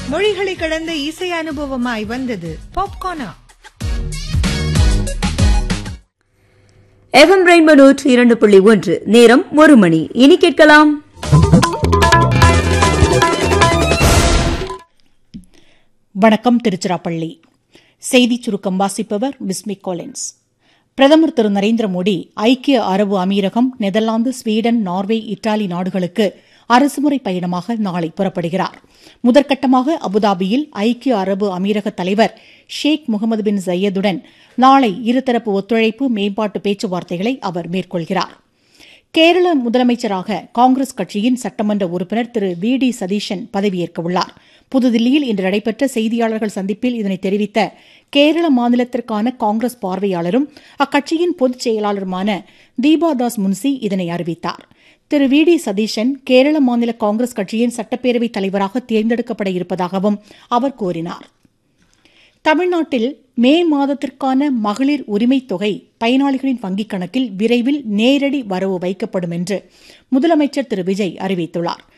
மொழிகளை கடந்த இசை அனுபவமாய் வந்தது பாப்கார்னா எஃப்எம் ரெயின்போ நூற்று இரண்டு புள்ளி ஒன்று நேரம் ஒரு மணி இனி கேட்கலாம் வணக்கம் திருச்சிராப்பள்ளி செய்திச் சுருக்கம் வாசிப்பவர் விஸ்மி கோலின்ஸ் பிரதமர் திரு நரேந்திர மோடி ஐக்கிய அரபு அமீரகம் நெதர்லாந்து ஸ்வீடன் நார்வே இத்தாலி நாடுகளுக்கு அரசுமுறை பயணமாக நாளை புறப்படுகிறார் முதற்கட்டமாக அபுதாபியில் ஐக்கிய அரபு அமீரக தலைவர் ஷேக் முகமது பின் ஜையதுடன் நாளை இருதரப்பு ஒத்துழைப்பு மேம்பாட்டு பேச்சுவார்த்தைகளை அவர் மேற்கொள்கிறார் கேரள முதலமைச்சராக காங்கிரஸ் கட்சியின் சட்டமன்ற உறுப்பினர் திரு வி டி சதீஷன் பதவியேற்க உள்ளார் புதுதில்லியில் இன்று நடைபெற்ற செய்தியாளர்கள் சந்திப்பில் இதனை தெரிவித்த கேரள மாநிலத்திற்கான காங்கிரஸ் பார்வையாளரும் அக்கட்சியின் பொதுச் செயலாளருமான தீபாதாஸ் முன்சி இதனை அறிவித்தார் திரு வி டி சதீஷன் கேரள மாநில காங்கிரஸ் கட்சியின் சட்டப்பேரவைத் தலைவராக தேர்ந்தெடுக்கப்பட இருப்பதாகவும் அவர் கூறினார் தமிழ்நாட்டில் மே மாதத்திற்கான மகளிர் உரிமைத் தொகை பயனாளிகளின் வங்கிக் கணக்கில் விரைவில் நேரடி வரவு வைக்கப்படும் என்று முதலமைச்சர் திரு விஜய் அறிவித்துள்ளார்